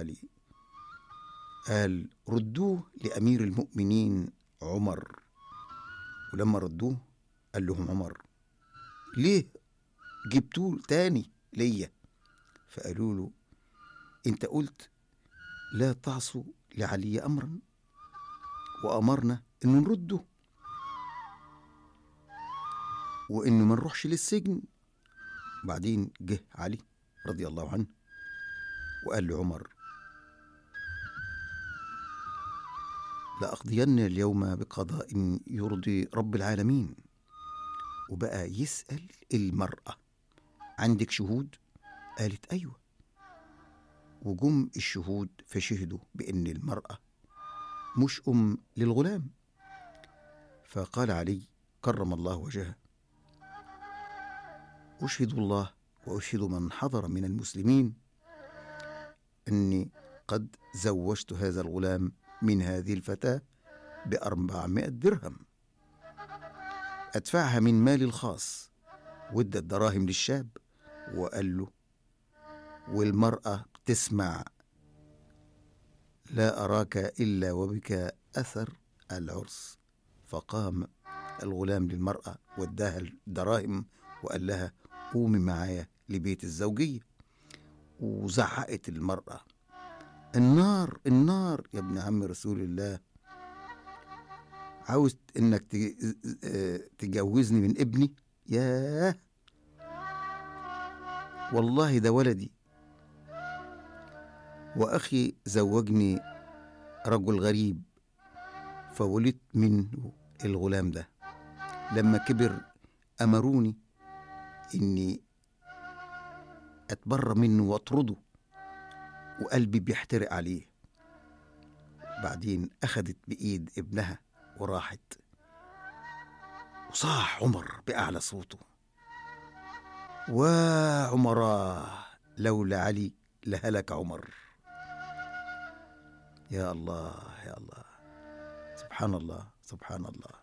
علي قال ردوه لأمير المؤمنين عمر ولما ردوه قال لهم عمر ليه جبتوه تاني ليا فقالوا له انت قلت لا تعصوا لعلي امرا وامرنا انه نرده وانه ما نروحش للسجن بعدين جه علي رضي الله عنه وقال لعمر لأقضين اليوم بقضاء يرضي رب العالمين وبقى يسأل المرأة عندك شهود؟ قالت أيوة وجم الشهود فشهدوا بأن المرأة مش أم للغلام فقال علي كرم الله وجهه أشهد الله وأشهد من حضر من المسلمين أني قد زوجت هذا الغلام من هذه الفتاة بأربعمائة درهم أدفعها من مالي الخاص وادى الدراهم للشاب وقال له والمرأة تسمع لا أراك إلا وبك أثر العرس فقام الغلام للمرأة واداها الدراهم وقال لها قومي معايا لبيت الزوجية وزعقت المرأة النار النار يا ابن عم رسول الله عاوز انك تجوزني من ابني ياه والله ده ولدي واخي زوجني رجل غريب فولدت منه الغلام ده لما كبر امروني اني اتبرى منه واطرده وقلبي بيحترق عليه بعدين اخدت بايد ابنها وراحت وصاح عمر باعلى صوته وعمراه لولا علي لهلك عمر يا الله يا الله سبحان الله سبحان الله